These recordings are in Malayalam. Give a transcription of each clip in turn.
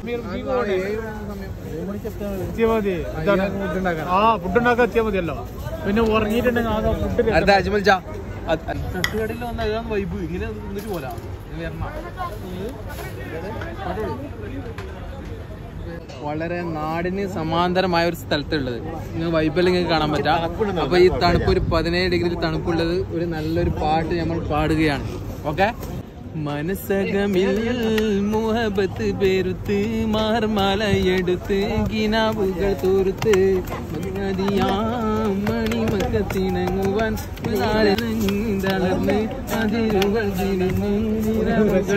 എത്തിയാ മതി ഇതാണ്. ആ ഫുഡ് ഉണ്ടാക്കാൻ എത്തിയാ മതിയല്ലോ പിന്നെ ഉറങ്ങിയിട്ടുണ്ടെങ്കിൽ ആകെ ഫുഡ് അടുത്ത അജ്മൽ ചാ തട്ടുകടയിൽ വന്ന വൈബ് ഇങ്ങനെ നിന്നിട്ട് പോരാ വളരെ നാടിന് സമാന്തരമായ ഒരു സ്ഥലത്തുള്ളത് നിങ്ങൾ വൈബെല്ലാം നിങ്ങൾക്ക് കാണാൻ പറ്റാം അപ്പൊ ഈ തണുപ്പ് ഒരു പതിനേഴ് ഡിഗ്രി തണുപ്പുള്ളത് ഒരു നല്ലൊരു പാട്ട് നമ്മൾ പാടുകയാണ് ഓക്കെ മനസ്സകമിൽ മുഹബത്ത് പെരുത്ത് മാർമാല എടുത്ത് കിനാവുകൾ തോർത്ത് മണിമക്കത്തിണങ്ങുവാൻ തളർന്ന് അതിരുകൾ തിരിഞ്ഞ് നിറവുകൾ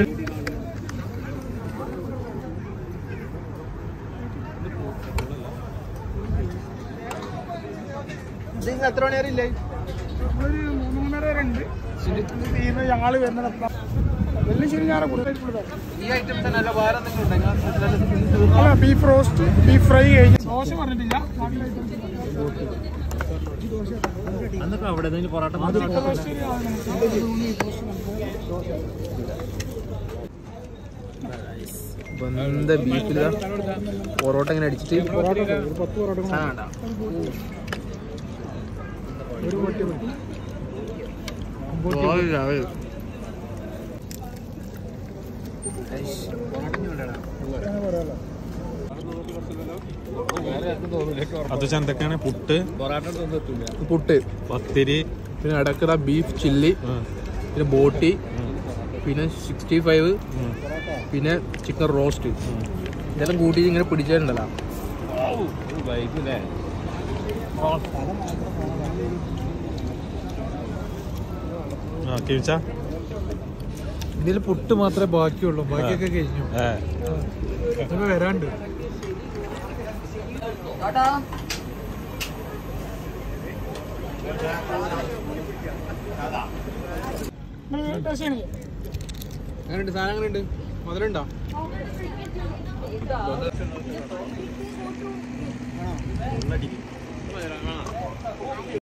നിങ്ങൾ എത്ര മണി വരെ ഇല്ലേ ഒരു മൂന്ന് മൂന്നര വരെ ഉണ്ട് തീരുന്ന ഞങ്ങള് വരുന്നത് വലിയ ശരി ഞാൻ കൂടുതൽ ഈ ഐറ്റംസ് തന്നെ അല്ല വേറെ എന്തെങ്കിലും ഉണ്ടോ അല്ല ബീഫ് റോസ്റ്റ് ബീഫ് ഫ്രൈ കഴിഞ്ഞു ദോശ പറഞ്ഞിട്ടില്ല അന്നൊക്കെ അവിടെ എന്തെങ്കിലും പൊറോട്ട ബന്ധ ബീഫില പൊറോട്ട ഇങ്ങനെ അടിച്ചിട്ട് പത്ത് പൊറോട്ട സാധനം ഒരു പൊട്ടി പൊട്ടി അത് ചന്തക്കാണ് പുട്ട് പുട്ട് പത്തിരി പിന്നെ അടക്കട ബീഫ് ചില്ലി പിന്നെ ബോട്ടി പിന്നെ സിക്സ്റ്റി ഫൈവ് പിന്നെ ചിക്കൻ റോസ്റ്റ് ഇതെല്ലാം കൂട്ടി ഇങ്ങനെ പിടിച്ചിട്ടുണ്ടല്ലോ ആ കിഴിച്ച ഇതിൽ പുട്ട് മാത്രമേ ബാക്കിയുള്ളൂ ബാക്കിയൊക്കെ കഴിഞ്ഞു ഏ ഇതൊക്കെ വരാണ്ട് അങ്ങനെയുണ്ട് സാധനം അങ്ങനെയുണ്ട് മധുരമുണ്ടോ